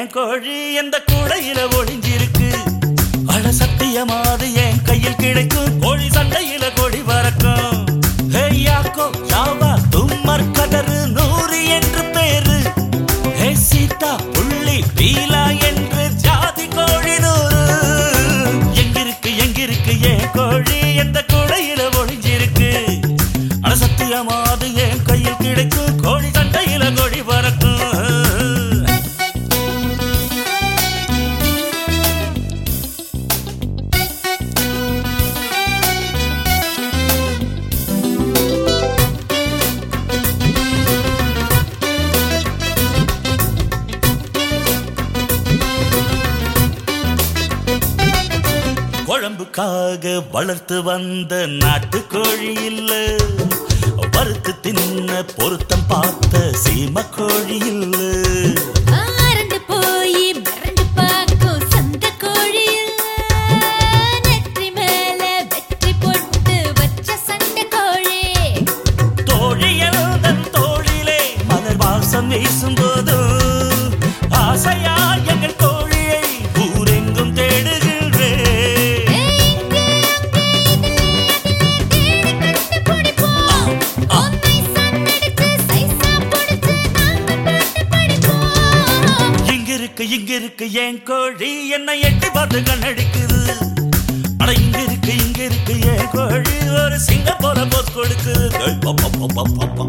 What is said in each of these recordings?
என் கோழி எந்த கூடையில ஒளிஞ்சிருக்கு அட சத்தியமாது என் கையில் கிடைக்கும் கோழி சண்டையில கொடி பறக்கும் ஹே யாக்கோ ஜாவா தும்மர் கதறு நூறு என்று பேரு ஹே சீதா புள்ளி பீலா என்று ஜாதி கோழி நூறு எங்கிருக்கு எங்கிருக்கு என் கோழி எந்த கூடையில ஒளிஞ்சிருக்கு அட சத்தியமாது என் கையில் கிடைக்கும் கோழி சண்டையில கொடி பறக்கும் குழம்புக்காக வளர்த்து வந்த நாட்டுக்கோழி இல்ல வறுத்து தின்ன பொருத்தம் பார்த்த சீம கோழி இல்ல ஆரண்டு போய் மிரண்டு பார்க்கும் சந்த கோழியில் நெற்றி மேல வெற்றி போட்டு வச்ச சண்டை கோழி தோழியல் தன் தோழிலே மலர் வாசம் வீசும் போதும் ஆசையா எங்கள் கோழியை ஊரெங்கும் தேடுகின்றேன் இங்கே அங்கே இதுல அதுல தேடி கண்டுபிடிப்போம் உன்னை சன்னடிச்சு சைஸா பிடிச்சு நாங்க பாட்டு படிப்போம் இங்க இருக்கு இங்க இருக்கு என் கோழி என்னை எட்டி பார்த்து கண்ணடிக்குது அட இங்க இருக்கு இங்க இருக்கு என் கோழி ஒரு சிங்கப்பூர போஸ் கொடுக்குது ஏய், பா, பா, பா, பா, பா.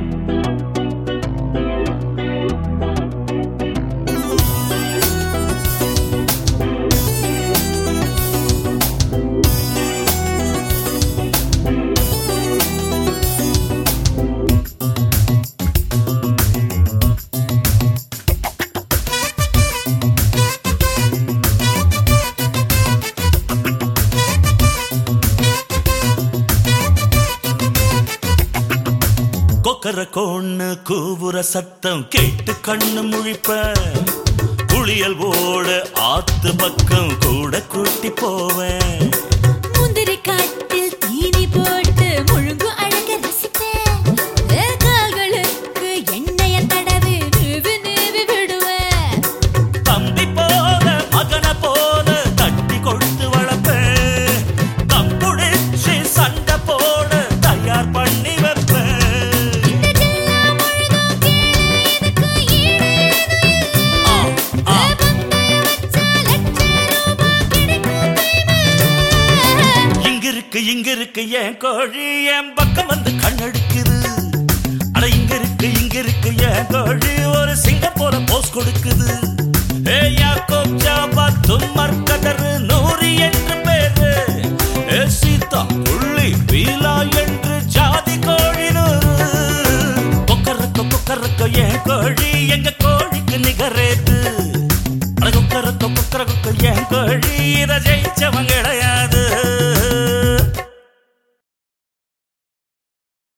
கொக்கர கோன்னு கூவுற சத்தம் கேட்டு கண்ணு முழிப்ப குளியல் ஓட ஆத்து பக்கம் கூட கூட்டி போவேன் முந்திரி காட்டில் தீனி போட்டு முழுங்கு அழக ரசிப்பேன் என் கால்களுக்கு எண்ணெய தடவி நீவி நீவி விடுவேன் தம்பி போல மகன போல தட்டி கொடுத்து வளர்ப்பேன் தம்புடிச்சு சண்டை போட தயார் பண்ணி வைப்பேன் இந்த ஜில்லா முழுதும் கீழே இதுக்கு ஈடு ஆ, ஆ. பந்தய வச்சா லட்ச ரூபாய் கிடைக்கும் கைமே இங்க இருக்கு இங்க இருக்கு என் கோழி என் பக்கம் வந்து கண்ணடிக்குது அட இங்க இருக்கு இங்க இருக்கு என் கோழி ஒரு சிங்கப்பூர போஸ் கொடுக்குது ஏ யாக்கோப் ஜாபா தும்மர் கதறு நூறு என்று பேரு ஏ சீதா புள்ளி பீலா என்று ஜாதி கோழி நூறு கொக்கரக்க கொக்கரக்க என் கோழி எங்க கோழிக்கு நிகரேது அட கொக்கரக்க கொக்கரக்க என் கோழி இத ஜெயிச்சவங்க